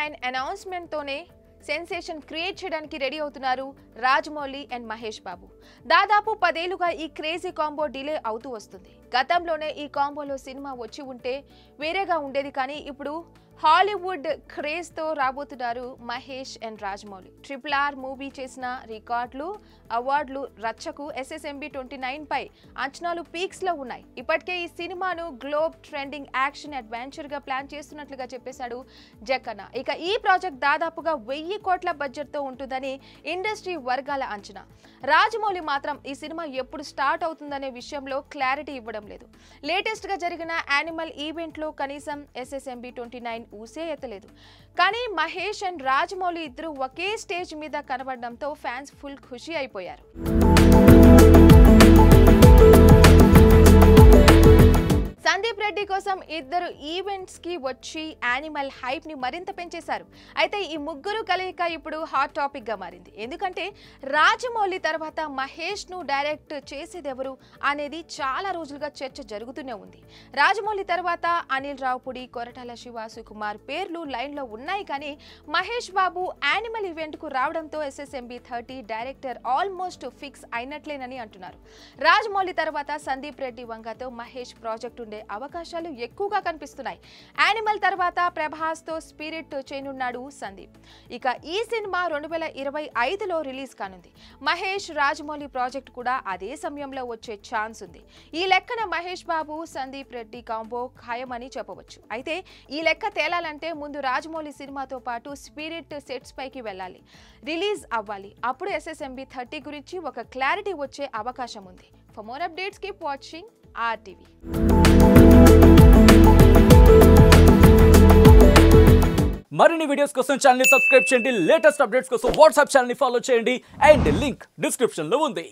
nine అనౌన్స్మెంట్తోనే sensation create చేయడానికి ready అవుతున్నారు రాజమౌళి అండ్ మహేష్ బాబు దాదాపు పదేళ్లుగా ఈ క్రేజీ కాంబో డిలే అవుతూ వస్తుంది గతంలోనే ఈ కాంబోలో సినిమా వచ్చి ఉంటే వేరేగా ఉండేది కానీ ఇప్పుడు హాలీవుడ్ క్రేజ్తో రాబోతున్నారు Mahesh and Rajamouli triple R movie చేసిన రికార్డులు అవార్డులు రచ్చకు ఎస్ఎస్ఎంబి ట్వంటీ నైన్ పై అంచనాలు పీక్స్ లో ఉన్నాయి ఇప్పటికే ఈ సినిమాను గ్లోబ్ ట్రెండింగ్ యాక్షన్ అడ్వెంచర్ గా ప్లాన్ చేస్తున్నట్లుగా చెప్పేశాడు జక్కన్న ఇక ఈ ప్రాజెక్ట్ దాదాపుగా వెయ్యి కోట్ల బడ్జెట్ తో ఉంటుందని ఇండస్ట్రీ వర్గాల అంచనా రాజమౌళి మాత్రం ఈ సినిమా ఎప్పుడు స్టార్ట్ అవుతుందనే విషయంలో క్లారిటీ ఇవ్వడం లేదు లేటెస్ట్ గా జరిగిన యానిమల్ ఈవెంట్ లో కనీసం ఎస్ఎస్ఎంబి ట్వంటీ నైన్ ఊసే ఎత్తలేదు కానీ మహేష్ అండ్ రాజమౌళి ఇద్దరు ఒకే స్టేజ్ మీద కనబడడంతో ఫ్యాన్స్ ఫుల్ ఖుషి అయిపోయారు సందీప్ రెడ్డి కోసం ఇద్దరు ఈవెంట్స్ కి వచ్చి యానిమల్ హైప్ ని మరింత పెంచేశారు అయితే ఈ ముగ్గురు కలయిక ఇప్పుడు హాట్ టాపిక్ గా మారింది ఎందుకంటే రాజమౌళి తర్వాత మహేష్ ను డైరెక్ట్ చేసేదెవరు అనేది చాలా రోజులుగా చర్చ జరుగుతూనే ఉంది రాజమౌళి తర్వాత అనిల్ రావుపుడి కొరటాల శివ సుకుమార్ పేర్లు లైన్ లో ఉన్నాయి కానీ మహేష్ బాబు యానిమల్ ఈవెంట్ కు రావడంతో SSMB thirty director almost fix అయినట్లేనని అంటున్నారు రాజమౌళి తర్వాత సందీప్ రెడ్డి వంగతో మహేష్ ప్రాజెక్ట్ ఉండే అవకాశాలు ఎక్కువగా కనిపిస్తున్నాయి యానిమల్ తర్వాత ప్రభాస్ తో స్పిరిట్ చేయనున్నాడు సందీప్ ఇక ఈ సినిమా రెండు వేల ఇరవై ఐదులో రిలీజ్ కానుంది మహేష్ రాజమౌళి ప్రాజెక్ట్ కూడా అదే సమయంలో వచ్చే ఛాన్స్ ఉంది ఈ లెక్కన మహేష్ బాబు సందీప్ రెడ్డి కాంబో ఖాయమని చెప్పవచ్చు అయితే ఈ లెక్క తేలాలంటే ముందు రాజమౌళి సినిమాతో పాటు స్పిరిట్ సెట్స్ పైకి వెళ్ళాలి రిలీజ్ అవ్వాలి అప్పుడు ఎస్ఎస్ఎంబి థర్టీ గురించి ఒక క్లారిటీ వచ్చే అవకాశం ఉంది for more updates keep watching RTV మరిన్ని వీడియోస్ కోసం ఛానల్ సబ్స్క్రైబ్ చేయండి లేటెస్ట్ అప్డేట్స్ కోసం వాట్సాప్ ఛానల్ ఫాలో చేయండి అండ్ లింక్ డిస్క్రిప్షన్ లో ఉంది